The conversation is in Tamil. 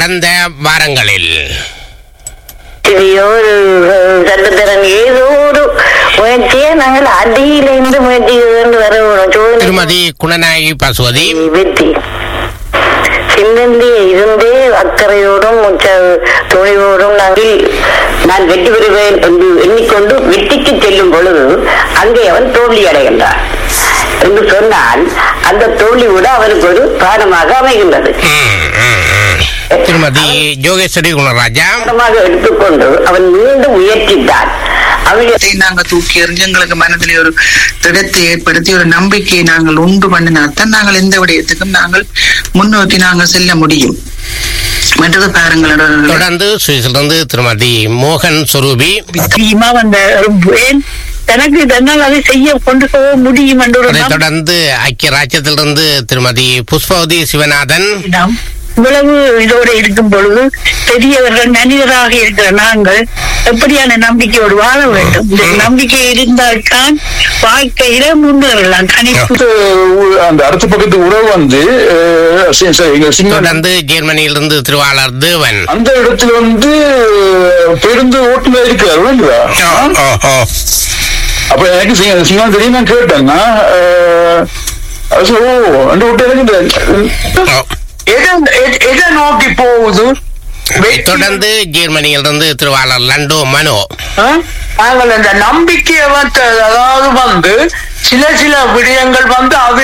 கடந்த வாரங்களில் எத்தனையோ ஒரு சட்டத்திறன் ஏதோ ஒரு முயற்சியை நாங்கள் அடியிலிருந்து முயற்சி கொண்டு வரணும் சோதனை திருமதி குணநாயகி பசுவதி வெற்றி சின்னந்திய இருந்தே அக்கறையோடும் உச்ச துணிவோடும் நாங்கள் நான் வெற்றி பெறுவேன் என்று எண்ணிக்கொண்டு வெற்றிக்கு செல்லும் பொழுது அங்கே அவன் தோல்வி அடைகின்றான் என்று சொன்னால் அந்த தோல்வி கூட அவனுக்கு ஒரு பாடமாக அமைகின்றது ம், ம், ம். திருமதி யோகேஸ்வரி குணராஜா பாடமாக எடுத்துக்கொண்டு அவன் மீண்டும் முயற்சித்தான் அவன் அதை நாங்க தூக்கி எறிஞ்சு எங்களுக்கு மனதிலே ஒரு திடத்தை ஏற்படுத்தி ஒரு நம்பிக்கையை நாங்கள் உண்டு பண்ணினால்தான் நாங்கள் எந்த விடயத்துக்கும் நாங்கள் முன்னோக்கி நாங்கள் செல்ல முடியும் மற்றது பாருங்களோட தொடர்ந்து சுவிஸிலிருந்து திருமதி மோகன் சுரூபி நிச்சயமா வந்த ஏன் தனக்கு தன்னால் அதை செய்ய கொண்டு போக முடியும் என்ற ஒரு அதைத் தொடர்ந்து ஐக்கிய ராஜ்யத்திலிருந்து திருமதி புஷ்பவதி சிவநாதன் நாம் இவ்வளவு இதோட இருக்கும் பொழுது பெரியவர்கள் மனிதராக இருக்கிற நாங்கள் எப்படியான நம்பிக்கையோடு வாழ வேண்டும் இந்த நம்பிக்கை இருந்தால்தான் வாழ்க்கையில முன்னேறலாம் கணிப்பு அஹ் அந்த அடுத்த பக்கத்து உறவு வந்து அஹ் சி- சி- எங்க சிங்கள தொடர்ந்து ஜெர்மனியிலிருந்து திருவாளர் தேவன் அந்த இடத்துல வந்து பேருந்து ஓட்டுநர் இருக்காரு இல்லையா ஓ, ஓ, ஓ. அப்ப எனக்கு சிங்க- சிங்களம் தெரியும் நான் கேட்டேன்னா அஹ், அது சொ- ஓ அந்த விட்டு எனக்கு இந்த- ஓ. எதை எ- எதை நோக்கி போகுது தொடர்ந்து ஜெர்மனியிலிருந்து திருவாளர் லண்டோ மனோ ஆ? நாங்கள் இந்த நம்பிக்கையை வந்து அதாவது வந்து சில சில விடயங்கள் வந்து அது